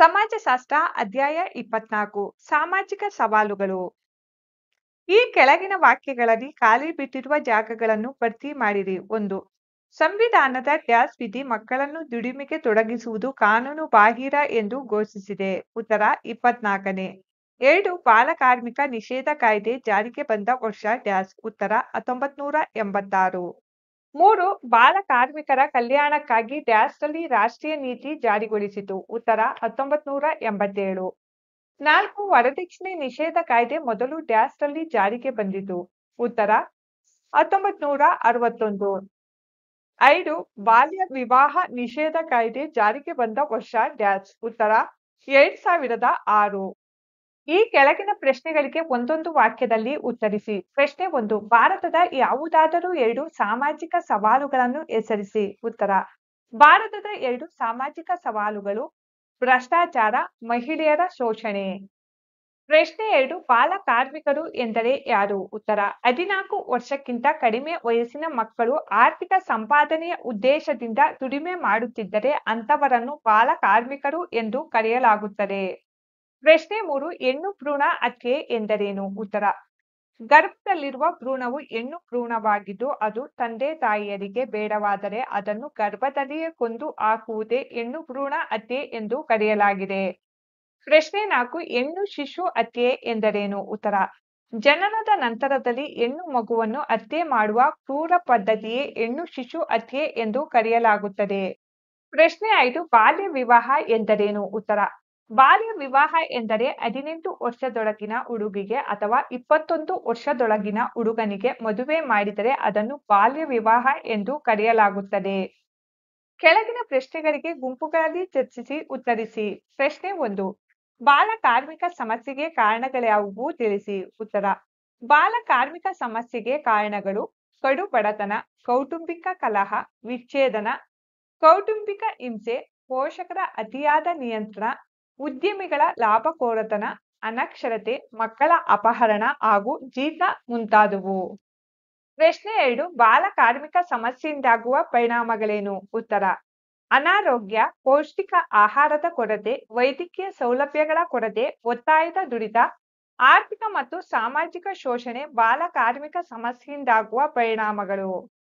ಸಮಾಜಶಾಸ್ತ್ರ ಅಧ್ಯಾಯ ಇಪ್ಪತ್ನಾಲ್ಕು ಸಾಮಾಜಿಕ ಸವಾಲುಗಳು ಈ ಕೆಳಗಿನ ವಾಕ್ಯಗಳಲ್ಲಿ ಖಾಲಿ ಬಿಟ್ಟಿರುವ ಜಾಗಗಳನ್ನು ಭರ್ತಿ ಮಾಡಿರಿ ಒಂದು ಸಂವಿಧಾನದ ಡ್ಯಾಶ್ ವಿಧಿ ಮಕ್ಕಳನ್ನು ದುಡಿಮೆಗೆ ತೊಡಗಿಸುವುದು ಕಾನೂನು ಬಾಹಿರ ಎಂದು ಘೋಷಿಸಿದೆ ಉತ್ತರ ಇಪ್ಪತ್ನಾಲ್ಕನೇ ಎರಡು ಬಾಲಕಾರ್ಮಿಕ ನಿಷೇಧ ಕಾಯ್ದೆ ಜಾರಿಗೆ ಬಂದ ವರ್ಷ ಡ್ಯಾಶ್ ಉತ್ತರ ಹತ್ತೊಂಬತ್ ನೂರ ಎಂಬತ್ತಾರು ಮೂರು ಬಾಲ ಕಾರ್ಮಿಕರ ಕಲ್ಯಾಣಕ್ಕಾಗಿ ಡ್ಯಾಶ್ನಲ್ಲಿ ರಾಷ್ಟ್ರೀಯ ನೀತಿ ಜಾರಿಗೊಳಿಸಿತು ಉತ್ತರ ಹತ್ತೊಂಬತ್ ನೂರ ಎಂಬತ್ತೇಳು ನಾಲ್ಕು ವರದಕ್ಷಿಣೆ ನಿಷೇಧ ಕಾಯ್ದೆ ಮೊದಲು ಡ್ಯಾಶ್ನಲ್ಲಿ ಜಾರಿಗೆ ಬಂದಿತು ಉತ್ತರ ಹತ್ತೊಂಬತ್ ನೂರ ಅರವತ್ತೊಂದು ಐದು ಬಾಲ್ಯ ವಿವಾಹ ನಿಷೇಧ ಕಾಯ್ದೆ ಜಾರಿಗೆ ಬಂದ ವರ್ಷ ಡ್ಯಾಶ್ ಉತ್ತರ ಎರಡ್ ಸಾವಿರದ ಆರು ಈ ಕೆಳಗಿನ ಪ್ರಶ್ನೆಗಳಿಗೆ ಒಂದೊಂದು ವಾಕ್ಯದಲ್ಲಿ ಉತ್ತರಿಸಿ ಪ್ರಶ್ನೆ ಒಂದು ಭಾರತದ ಯಾವುದಾದರೂ ಎರಡು ಸಾಮಾಜಿಕ ಸವಾಲುಗಳನ್ನು ಹೆಸರಿಸಿ ಉತ್ತರ ಭಾರತದ ಎರಡು ಸಾಮಾಜಿಕ ಸವಾಲುಗಳು ಭ್ರಷ್ಟಾಚಾರ ಮಹಿಳೆಯರ ಶೋಷಣೆ ಪ್ರಶ್ನೆ ಎರಡು ಬಾಲ ಕಾರ್ಮಿಕರು ಎಂದರೆ ಯಾರು ಉತ್ತರ ಹದಿನಾಲ್ಕು ವರ್ಷಕ್ಕಿಂತ ಕಡಿಮೆ ವಯಸ್ಸಿನ ಮಕ್ಕಳು ಆರ್ಥಿಕ ಸಂಪಾದನೆಯ ಉದ್ದೇಶದಿಂದ ದುಡಿಮೆ ಮಾಡುತ್ತಿದ್ದರೆ ಅಂತವರನ್ನು ಬಾಲ ಕಾರ್ಮಿಕರು ಎಂದು ಕರೆಯಲಾಗುತ್ತದೆ ಪ್ರಶ್ನೆ ಮೂರು ಹೆಣ್ಣು ಭ್ರೂಣ ಹತ್ಯೆ ಎಂದರೇನು ಉತ್ತರ ಗರ್ಭದಲ್ಲಿರುವ ಭ್ರೂಣವು ಹೆಣ್ಣು ಭ್ರೂಣವಾಗಿದ್ದು ಅದು ತಂದೆ ತಾಯಿಯರಿಗೆ ಬೇಡವಾದರೆ ಅದನ್ನು ಗರ್ಭದಲ್ಲಿಯೇ ಕೊಂದು ಹಾಕುವುದೇ ಹೆಣ್ಣು ಭ್ರೂಣ ಹತ್ಯೆ ಎಂದು ಕರೆಯಲಾಗಿದೆ ಪ್ರಶ್ನೆ ನಾಲ್ಕು ಹೆಣ್ಣು ಶಿಶು ಹತ್ಯೆ ಎಂದರೇನು ಉತ್ತರ ಜನನದ ನಂತರದಲ್ಲಿ ಹೆಣ್ಣು ಮಗುವನ್ನು ಹತ್ಯೆ ಮಾಡುವ ಕ್ರೂರ ಪದ್ಧತಿಯೇ ಹೆಣ್ಣು ಶಿಶು ಹತ್ಯೆ ಎಂದು ಕರೆಯಲಾಗುತ್ತದೆ ಪ್ರಶ್ನೆ ಐದು ಬಾಲ್ಯ ವಿವಾಹ ಎಂದರೇನು ಉತ್ತರ ಬಾಲ್ಯ ವಿವಾಹ ಎಂದರೆ ಹದಿನೆಂಟು ವರ್ಷದೊಳಗಿನ ಹುಡುಗಿಗೆ ಅಥವಾ ಇಪ್ಪತ್ತೊಂದು ವರ್ಷದೊಳಗಿನ ಹುಡುಗನಿಗೆ ಮದುವೆ ಮಾಡಿದರೆ ಅದನ್ನು ಬಾಲ್ಯ ವಿವಾಹ ಎಂದು ಕರೆಯಲಾಗುತ್ತದೆ ಕೆಳಗಿನ ಪ್ರಶ್ನೆಗಳಿಗೆ ಗುಂಪುಗಳಲ್ಲಿ ಚರ್ಚಿಸಿ ಉತ್ತರಿಸಿ ಪ್ರಶ್ನೆ ಒಂದು ಬಾಲ ಕಾರ್ಮಿಕ ಸಮಸ್ಯೆಗೆ ಕಾರಣಗಳ್ಯಾವುವು ತಿಳಿಸಿ ಉತ್ತರ ಬಾಲ ಕಾರ್ಮಿಕ ಸಮಸ್ಯೆಗೆ ಕಾರಣಗಳು ಕಡು ಬಡತನ ಕೌಟುಂಬಿಕ ಕಲಹ ವಿಚ್ಛೇದನ ಕೌಟುಂಬಿಕ ಹಿಂಸೆ ಪೋಷಕರ ಅತಿಯಾದ ನಿಯಂತ್ರಣ ಉದ್ಯಮಿಗಳ ಲಾಭಕೋರತನ ಅನಕ್ಷರತೆ ಮಕ್ಕಳ ಅಪಹರಣ ಹಾಗೂ ಜೀತ ಮುಂತಾದವು ಪ್ರಶ್ನೆ ಎರಡು ಬಾಲ ಕಾರ್ಮಿಕ ಸಮಸ್ಯೆಯಿಂದಾಗುವ ಪರಿಣಾಮಗಳೇನು ಉತ್ತರ ಅನಾರೋಗ್ಯ ಪೌಷ್ಟಿಕ ಆಹಾರದ ಕೊರತೆ ವೈದ್ಯಕೀಯ ಸೌಲಭ್ಯಗಳ ಕೊರತೆ ಒತ್ತಾಯದ ದುಡಿತ ಆರ್ಥಿಕ ಮತ್ತು ಸಾಮಾಜಿಕ ಶೋಷಣೆ ಬಾಲ ಕಾರ್ಮಿಕ ಸಮಸ್ಯೆಯಿಂದಾಗುವ ಪರಿಣಾಮಗಳು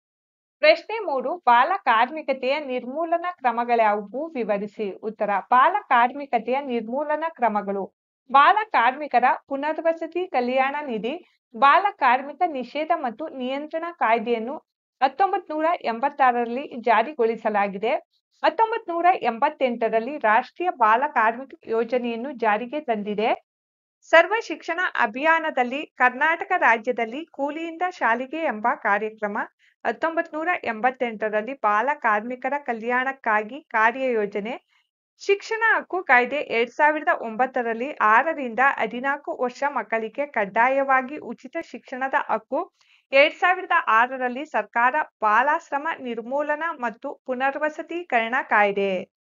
ಪ್ರಶ್ನೆ ಮೂರು ಬಾಲ ಕಾರ್ಮಿಕತೆಯ ನಿರ್ಮೂಲನಾ ಕ್ರಮಗಳ್ಯಾವುವು ವಿವರಿಸಿ ಉತ್ತರ ಬಾಲ ಕಾರ್ಮಿಕತೆಯ ನಿರ್ಮೂಲನಾ ಕ್ರಮಗಳು ಬಾಲ ಕಾರ್ಮಿಕರ ಪುನರ್ವಸತಿ ಕಲ್ಯಾಣ ನಿಧಿ ಬಾಲ ಕಾರ್ಮಿಕ ನಿಷೇಧ ಮತ್ತು ನಿಯಂತ್ರಣ ಕಾಯ್ದೆಯನ್ನು ಹತ್ತೊಂಬತ್ ನೂರ ಎಂಬತ್ತಾರರಲ್ಲಿ ಜಾರಿಗೊಳಿಸಲಾಗಿದೆ ಹತ್ತೊಂಬತ್ ನೂರ ಎಂಬತ್ತೆಂಟರಲ್ಲಿ ರಾಷ್ಟ್ರೀಯ ಬಾಲ ಕಾರ್ಮಿಕ ಯೋಜನೆಯನ್ನು ಜಾರಿಗೆ ತಂದಿದೆ ಸರ್ವ ಶಿಕ್ಷಣ ಅಭಿಯಾನದಲ್ಲಿ ಕರ್ನಾಟಕ ರಾಜ್ಯದಲ್ಲಿ ಕೂಲಿಯಿಂದ ಶಾಲೆಗೆ ಎಂಬ ಕಾರ್ಯಕ್ರಮ ಹತ್ತೊಂಬತ್ ನೂರ ಎಂಬತ್ತೆಂಟರಲ್ಲಿ ಬಾಲ ಕಾರ್ಮಿಕರ ಕಲ್ಯಾಣಕ್ಕಾಗಿ ಕಾರ್ಯಯೋಜನೆ ಶಿಕ್ಷಣ ಹಕ್ಕು ಕಾಯ್ದೆ ಎರಡ್ ಸಾವಿರದ ಒಂಬತ್ತರಲ್ಲಿ ಆರರಿಂದ ಹದಿನಾಲ್ಕು ವರ್ಷ ಮಕ್ಕಳಿಗೆ ಕಡ್ಡಾಯವಾಗಿ ಉಚಿತ ಶಿಕ್ಷಣದ ಹಕ್ಕು ಎರಡ್ ಸಾವಿರದ ಆರರಲ್ಲಿ ಸರ್ಕಾರ ಬಾಲಾಶ್ರಮ ನಿರ್ಮೂಲನಾ ಮತ್ತು ಪುನರ್ವಸತೀಕರಣ ಕಾಯ್ದೆ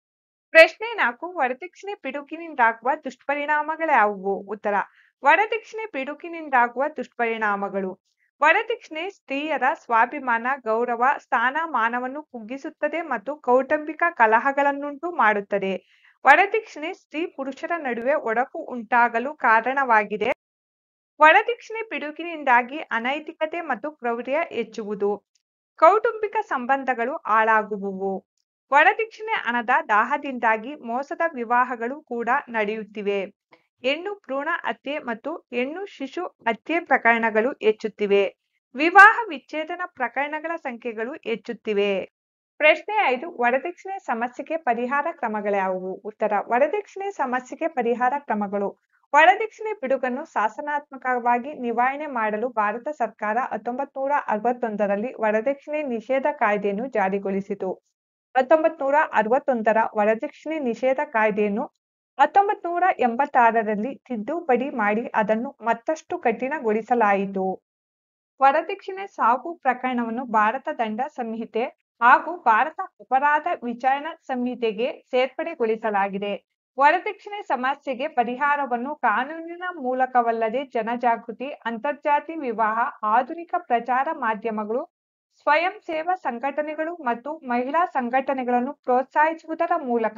ಪ್ರಶ್ನೆ ನಾಲ್ಕು ವರದಕ್ಷಿಣೆ ಪಿಡುಗಿನಿಂದಾಗುವ ದುಷ್ಪರಿಣಾಮಗಳ್ಯಾವುವು ಉತ್ತರ ವರದಕ್ಷಿಣೆ ಪಿಡುಗಿನಿಂದಾಗುವ ದುಷ್ಪರಿಣಾಮಗಳು ವರದಕ್ಷಿಣೆ ಸ್ತ್ರೀಯರ ಸ್ವಾಭಿಮಾನ ಗೌರವ ಸ್ಥಾನಮಾನವನ್ನು ಕುಗ್ಗಿಸುತ್ತದೆ ಮತ್ತು ಕೌಟುಂಬಿಕ ಕಲಹಗಳನ್ನುಂಟು ಮಾಡುತ್ತದೆ ವರದಕ್ಷಿಣೆ ಸ್ತ್ರೀ ಪುರುಷರ ನಡುವೆ ಒಡಕು ಉಂಟಾಗಲು ಕಾರಣವಾಗಿದೆ ವರದಕ್ಷಿಣೆ ಪಿಡುಗಿನಿಂದಾಗಿ ಅನೈತಿಕತೆ ಮತ್ತು ಕ್ರೌರ್ಯ ಹೆಚ್ಚುವುದು ಕೌಟುಂಬಿಕ ಸಂಬಂಧಗಳು ಹಾಳಾಗುವುವು ವರದಕ್ಷಿಣೆ ಹಣದ ದಾಹದಿಂದಾಗಿ ಮೋಸದ ವಿವಾಹಗಳು ಕೂಡ ನಡೆಯುತ್ತಿವೆ ಹೆಣ್ಣು ಭ್ರೂಣ ಹತ್ಯೆ ಮತ್ತು ಹೆಣ್ಣು ಶಿಶು ಹತ್ಯೆ ಪ್ರಕರಣಗಳು ಹೆಚ್ಚುತ್ತಿವೆ ವಿವಾಹ ವಿಚ್ಛೇದನ ಪ್ರಕರಣಗಳ ಸಂಖ್ಯೆಗಳು ಹೆಚ್ಚುತ್ತಿವೆ ಪ್ರಶ್ನೆ ಐದು ವರದಕ್ಷಿಣೆ ಸಮಸ್ಯೆಗೆ ಪರಿಹಾರ ಕ್ರಮಗಳ್ಯಾವುವು ಉತ್ತರ ವರದಕ್ಷಿಣೆ ಸಮಸ್ಯೆಗೆ ಪರಿಹಾರ ಕ್ರಮಗಳು ವರದಕ್ಷಿಣೆ ಪಿಡುಗನ್ನು ಶಾಸನಾತ್ಮಕವಾಗಿ ನಿವಾರಣೆ ಮಾಡಲು ಭಾರತ ಸರ್ಕಾರ ಹತ್ತೊಂಬತ್ ನೂರ ಅರವತ್ತೊಂದರಲ್ಲಿ ವರದಕ್ಷಿಣೆ ನಿಷೇಧ ಕಾಯ್ದೆಯನ್ನು ಜಾರಿಗೊಳಿಸಿತು ಹತ್ತೊಂಬತ್ ನೂರ ಅರವತ್ತೊಂದರ ವರದಕ್ಷಿಣೆ ನಿಷೇಧ ಕಾಯ್ದೆಯನ್ನು ಹತ್ತೊಂಬತ್ ನೂರ ಎಂಬತ್ತಾರರಲ್ಲಿ ತಿದ್ದುಪಡಿ ಮಾಡಿ ಅದನ್ನು ಮತ್ತಷ್ಟು ಕಠಿಣಗೊಳಿಸಲಾಯಿತು ವರದಕ್ಷಿಣೆ ಸಾವು ಪ್ರಕರಣವನ್ನು ಭಾರತ ದಂಡ ಸಂಹಿತೆ ಹಾಗೂ ಭಾರತ ಅಪರಾಧ ವಿಚಾರಣಾ ಸಂಹಿತೆಗೆ ಸೇರ್ಪಡೆಗೊಳಿಸಲಾಗಿದೆ ವರದಕ್ಷಿಣೆ ಸಮಸ್ಯೆಗೆ ಪರಿಹಾರವನ್ನು ಕಾನೂನಿನ ಮೂಲಕವಲ್ಲದೆ ಜನಜಾಗೃತಿ ಅಂತರ್ಜಾತಿ ವಿವಾಹ ಆಧುನಿಕ ಪ್ರಚಾರ ಮಾಧ್ಯಮಗಳು ಸ್ವಯಂ ಸೇವಾ ಸಂಘಟನೆಗಳು ಮತ್ತು ಮಹಿಳಾ ಸಂಘಟನೆಗಳನ್ನು ಪ್ರೋತ್ಸಾಹಿಸುವುದರ ಮೂಲಕ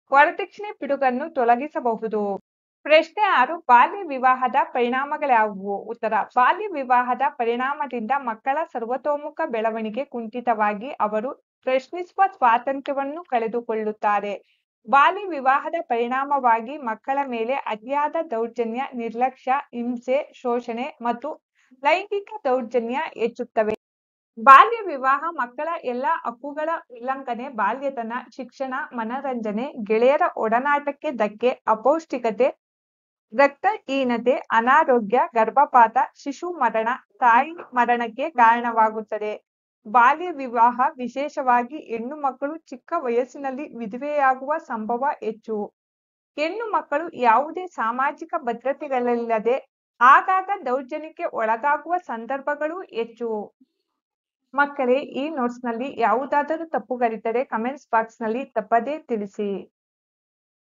ವರದಕ್ಷಿಣೆ ಪಿಡುಗನ್ನು ತೊಲಗಿಸಬಹುದು ಪ್ರಶ್ನೆ ಆರು ಬಾಲ್ಯ ವಿವಾಹದ ಪರಿಣಾಮಗಳ್ಯಾವುವು ಉತ್ತರ ಬಾಲ್ಯ ವಿವಾಹದ ಪರಿಣಾಮದಿಂದ ಮಕ್ಕಳ ಸರ್ವತೋಮುಖ ಬೆಳವಣಿಗೆ ಕುಂಠಿತವಾಗಿ ಅವರು ಪ್ರಶ್ನಿಸುವ ಸ್ವಾತಂತ್ರ್ಯವನ್ನು ಕಳೆದುಕೊಳ್ಳುತ್ತಾರೆ ಬಾಲ್ಯ ವಿವಾಹದ ಪರಿಣಾಮವಾಗಿ ಮಕ್ಕಳ ಮೇಲೆ ಅತಿಯಾದ ದೌರ್ಜನ್ಯ ನಿರ್ಲಕ್ಷ್ಯ ಹಿಂಸೆ ಶೋಷಣೆ ಮತ್ತು ಲೈಂಗಿಕ ದೌರ್ಜನ್ಯ ಹೆಚ್ಚುತ್ತವೆ ಬಾಲ್ಯ ವಿವಾಹ ಮಕ್ಕಳ ಎಲ್ಲ ಹಕ್ಕುಗಳ ಉಲ್ಲಂಘನೆ ಬಾಲ್ಯತನ ಶಿಕ್ಷಣ ಮನರಂಜನೆ ಗೆಳೆಯರ ಒಡನಾಟಕ್ಕೆ ಧಕ್ಕೆ ಅಪೌಷ್ಟಿಕತೆ ರಕ್ತಹೀನತೆ ಅನಾರೋಗ್ಯ ಗರ್ಭಪಾತ ಶಿಶು ಮರಣ ತಾಯಿ ಮರಣಕ್ಕೆ ಕಾರಣವಾಗುತ್ತದೆ ಬಾಲ್ಯ ವಿವಾಹ ವಿಶೇಷವಾಗಿ ಹೆಣ್ಣು ಮಕ್ಕಳು ಚಿಕ್ಕ ವಯಸ್ಸಿನಲ್ಲಿ ವಿಧವೆಯಾಗುವ ಸಂಭವ ಹೆಚ್ಚು ಹೆಣ್ಣು ಮಕ್ಕಳು ಯಾವುದೇ ಸಾಮಾಜಿಕ ಭದ್ರತೆಗಳಿಲ್ಲದೆ ಆಗಾಗ ದೌರ್ಜನ್ಯಕ್ಕೆ ಒಳಗಾಗುವ ಸಂದರ್ಭಗಳು ಹೆಚ್ಚು ಮಕ್ಕಳೇ ಈ ನೋಟ್ಸ್ನಲ್ಲಿ ಯಾವುದಾದರೂ ತಪ್ಪುಗಳಿದ್ದರೆ ಕಮೆಂಟ್ಸ್ ಬಾಕ್ಸ್ನಲ್ಲಿ ತಪ್ಪದೇ ತಿಳಿಸಿ